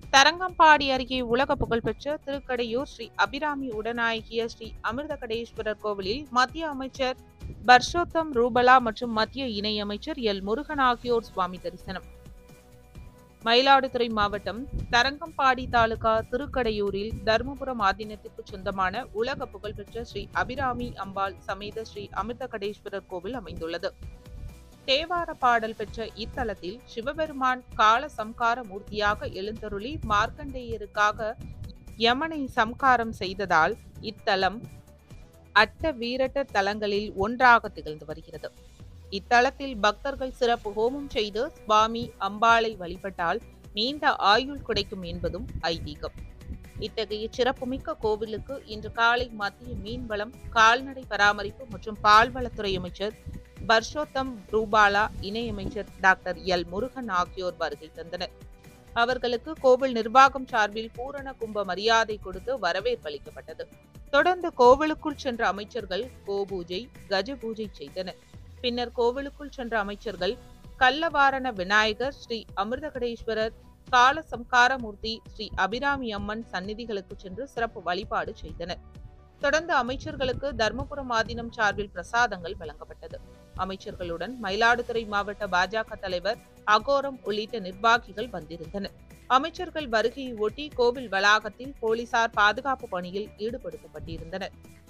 தரங்கம்பாடி அருகே உலக புகழ்பெற்ற திருக்கடையூர் ஸ்ரீ அபிராமி உடனாகிய ஸ்ரீ அமிர்தகடேஸ்வரர் கோவிலில் மத்திய அமைச்சர் பர்ஷோத்தம் ரூபலா மற்றும் மத்திய இணையமைச்சர் எல் முருகன் ஆகியோர் சுவாமி தரிசனம் மயிலாடுதுறை மாவட்டம் தரங்கம்பாடி தாலுகா திருக்கடையூரில் தருமபுரம் ஆதீனத்திற்கு சொந்தமான உலக புகழ்பெற்ற ஸ்ரீ அபிராமி அம்பாள் சமேத ஸ்ரீ அமிர்தகடேஸ்வரர் கோவில் அமைந்துள்ளது தேவார பாடல் பெற்ற இத்தலத்தில் சிவபெருமான் கால சம்கார மூர்த்தியாக எழுந்தருளி மார்க்கண்டேயருக்காக யமனை சம்காரம் செய்ததால் இத்தலம் அட்ட வீரட்ட தலங்களில் ஒன்றாக திகழ்ந்து வருகிறது இத்தலத்தில் பக்தர்கள் சிறப்பு ஹோமம் செய்து சுவாமி அம்பாளை வழிபட்டால் நீண்ட ஆயுள் கிடைக்கும் என்பதும் ஐதீகம் இத்தகைய சிறப்புமிக்க கோவிலுக்கு இன்று காலை மத்திய மீன்வளம் கால்நடை பராமரிப்பு மற்றும் பால்வளத்துறை அமைச்சர் பர்ஷோத்தம் ரூபாலா இணையமைச்சர் டாக்டர் எல் முருகன் ஆகியோர் வருகை தந்தனர் அவர்களுக்கு கோவில் நிர்வாகம் சார்பில் பூரண கும்ப மரியாதை கொடுத்து வரவேற்பு அளிக்கப்பட்டது தொடர்ந்து கோவிலுக்குள் சென்ற அமைச்சர்கள் கோபூஜை கஜ பூஜை செய்தனர் பின்னர் கோவிலுக்குள் சென்ற அமைச்சர்கள் கள்ளவாரண விநாயகர் ஸ்ரீ அமிர்தகடேஸ்வரர் கால சம்காரமூர்த்தி ஸ்ரீ அபிராமி அம்மன் சந்நிதிகளுக்கு சென்று சிறப்பு வழிபாடு செய்தனர் தொடர்ந்து அமைச்சர்களுக்கு தர்மபுரம் ஆதீனம் சார்பில் பிரசாதங்கள் வழங்கப்பட்டது அமைச்சர்களுடன் மயிலாடுதுறை மாவட்ட பாஜக தலைவர் அகோரம் உள்ளிட்ட நிர்வாகிகள் வந்திருந்தனர் அமைச்சர்கள் வருகையை ஒட்டி கோவில் வளாகத்தில் போலீசார் பாதுகாப்பு பணியில் ஈடுபடுத்தப்பட்டிருந்தனர்